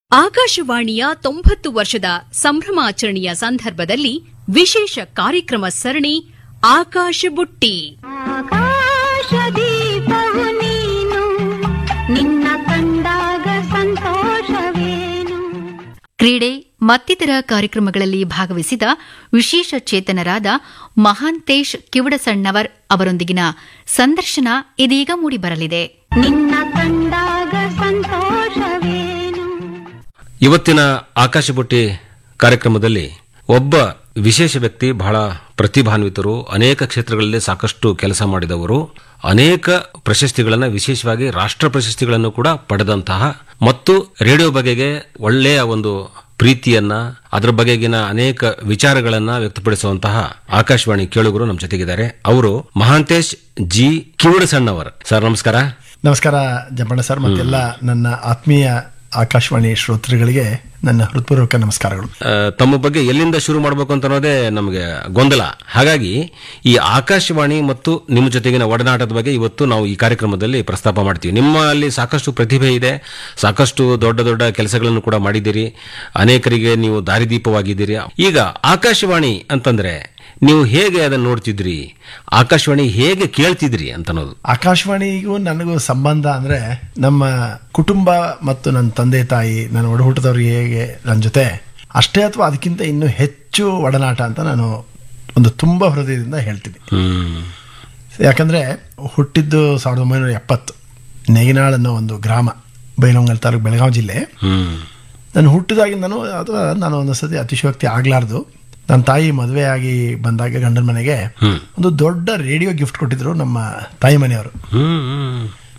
ಆಕಾಶವಾಣಿಯ ತೊಂಬತ್ತು ವರ್ಷದ ಸಂಭ್ರಮಾಚರಣೆಯ ಸಂದರ್ಭದಲ್ಲಿ ವಿಶೇಷ ಕಾರ್ಯಕ್ರಮ ಸರಣಿ ಆಕಾಶ ಬುಟ್ಟಿ ಆಕಾಶ ದೀಪವು ನೀನು ನಿನ್ನ ಕಂಡಾಗ ಸಂತೋಷವೇನು ಕ್ರೀಡೆ ಮತ್ತಿತರ ಕಾರ್ಯಕ್ರಮಗಳಲ್ಲಿ ಭಾಗವಹಿಸಿದ ವಿಶೇಷ ಚೇತನರಾದ ಮಹಾಂತೇಶ್ ಕಿವಡಸಣ್ಣವರ್ ಅವರೊಂದಿಗಿನ ಸಂದರ್ಶನ ಇದೀಗ ಮೂಡಿಬರಲಿದೆ ನಿನ್ನ ಕಂಡಾಗ ಸಂತೋಷವೇನು ಇವತ್ತಿನ ಆಕಾಶಬುಟ್ಟಿ ಕಾರ್ಯಕ್ರಮದಲ್ಲಿ ಒಬ್ಬ ವಿಶೇಷ ವ್ಯಕ್ತಿ ಬಹಳ ಪ್ರತಿಭಾನ್ವಿತರು ಅನೇಕ ಕ್ಷೇತ್ರಗಳಲ್ಲಿ ಸಾಕಷ್ಟು ಕೆಲಸ ಮಾಡಿದವರು ಅನೇಕ ಪ್ರಶಸ್ತಿಗಳನ್ನು ವಿಶೇಷವಾಗಿ ರಾಷ್ಟ್ರ ಪ್ರಶಸ್ತಿಗಳನ್ನು ಕೂಡ ಪಡೆದಂತಹ ಮತ್ತು ರೇಡಿಯೋ ಬಗೆಗೆ ಒಳ್ಳೆಯ ಒಂದು ಪ್ರೀತಿಯನ್ನ ಅದರ ಬಗೆಗಿನ ಅನೇಕ ವಿಚಾರಗಳನ್ನ ವ್ಯಕ್ತಪಡಿಸುವಂತಹ ಆಕಾಶವಾಣಿ ಕೇಳುಗರು ನಮ್ಮ ಜೊತೆಗಿದ್ದಾರೆ ಅವರು ಮಹಾಂತೇಶ್ ಜಿ ಕಿವಡಸಣ್ಣವರ್ ಸರ್ ನಮಸ್ಕಾರ ನಮಸ್ಕಾರ ಜಂಪಣ್ಣ ಸರ್ ಮತ್ತೆಲ್ಲ ನನ್ನ ಆತ್ಮೀಯ ಆಕಾಶವಾಣಿ ಶ್ರೋತೃಗಳಿಗೆ ನನ್ನ ಹೃತ್ಪೂರ್ವಕ ನಮಸ್ಕಾರಗಳು ಆ, ತಮ್ಮ ಬಗ್ಗೆ ಎಲ್ಲಿಂದ ಶುರು ಮಾಡಬೇಕು ಅಂತ ಅನ್ನೋದೇ ನಮಗೆ ಗೊಂದಲ ಹಾಗಾಗಿ ಈ ಆಕಾಶವಾಣಿ ಮತ್ತು ನಿಮ್ಮ ಜೊತೆಗಿನ ಒಡನಾಟದ ಬಗ್ಗೆ ಇವತ್ತು ನಾವು ಈ ಕಾರ್ಯಕ್ರಮದಲ್ಲಿ ಪ್ರಸ್ತಾಪ ಮಾಡ್ತೀವಿ ನಿಮ್ಮಲ್ಲಿ ಸಾಕಷ್ಟು ಪ್ರತಿಭೆ ಇದೆ ಸಾಕಷ್ಟು ದೊಡ್ಡ ದೊಡ್ಡ ಕೆಲಸಗಳನ್ನು ಕೂಡ ಮಾಡಿದ್ದೀರಿ ಅನೇಕರಿಗೆ ನೀವು ದಾರಿದೀಪವಾಗಿದ್ದೀರಿ ಈಗ ಆಕಾಶವಾಣಿ ಅಂತಂದ್ರೆ ನೀವು ಹೇಗೆ ಅದನ್ನು ನೋಡ್ತಿದ್ರಿ ಆಕಾಶವಾಣಿ ಹೇಗೆ ಕೇಳ್ತಿದ್ರಿ ಅಂತ ಅನ್ನೋದು ಆಕಾಶವಾಣಿಗೂ ನನಗೂ ಸಂಬಂಧ ಅಂದ್ರೆ ನಮ್ಮ ಕುಟುಂಬ ಮತ್ತು ನನ್ನ ತಂದೆ ತಾಯಿ ನನ್ನ ಒಡಹುಟ್ಟದವ್ರು ಹೇಗೆ ನನ್ನ ಜೊತೆ ಅಷ್ಟೇ ಅಥವಾ ಅದಕ್ಕಿಂತ ಇನ್ನೂ ಹೆಚ್ಚು ಒಡನಾಟ ಅಂತ ನಾನು ಒಂದು ತುಂಬ ಹೃದಯದಿಂದ ಹೇಳ್ತೀನಿ ಹ್ಮ್ ಯಾಕಂದ್ರೆ ಹುಟ್ಟಿದ್ದು ಸಾವಿರದ ಒಂಬೈನೂರ ಎಪ್ಪತ್ತು ನೇಗಿನಾಳ್ ಅನ್ನೋ ಒಂದು ಗ್ರಾಮ ಬೈಲಹೊಂಗಲ್ ತಾಲೂಕು ಬೆಳಗಾವಿ ಜಿಲ್ಲೆ ಹ್ಮ್ ನಾನು ಹುಟ್ಟಿದಾಗಿಂದನೂ ಅಥವಾ ನಾನು ಒಂದೊಂದ್ಸತಿ ಅತಿಶಯೋಕ್ತಿ ಆಗ್ಲಾರ್ದು ನನ್ನ ತಾಯಿ ಮದುವೆ ಆಗಿ ಬಂದಾಗ ಗಂಡನ ಮನೆಗೆ ಒಂದು ದೊಡ್ಡ ರೇಡಿಯೋ ಗಿಫ್ಟ್ ಕೊಟ್ಟಿದ್ರು ನಮ್ಮ ತಾಯಿ ಮನೆಯವರು ಹ್ಮ್ ಹ್ಮ್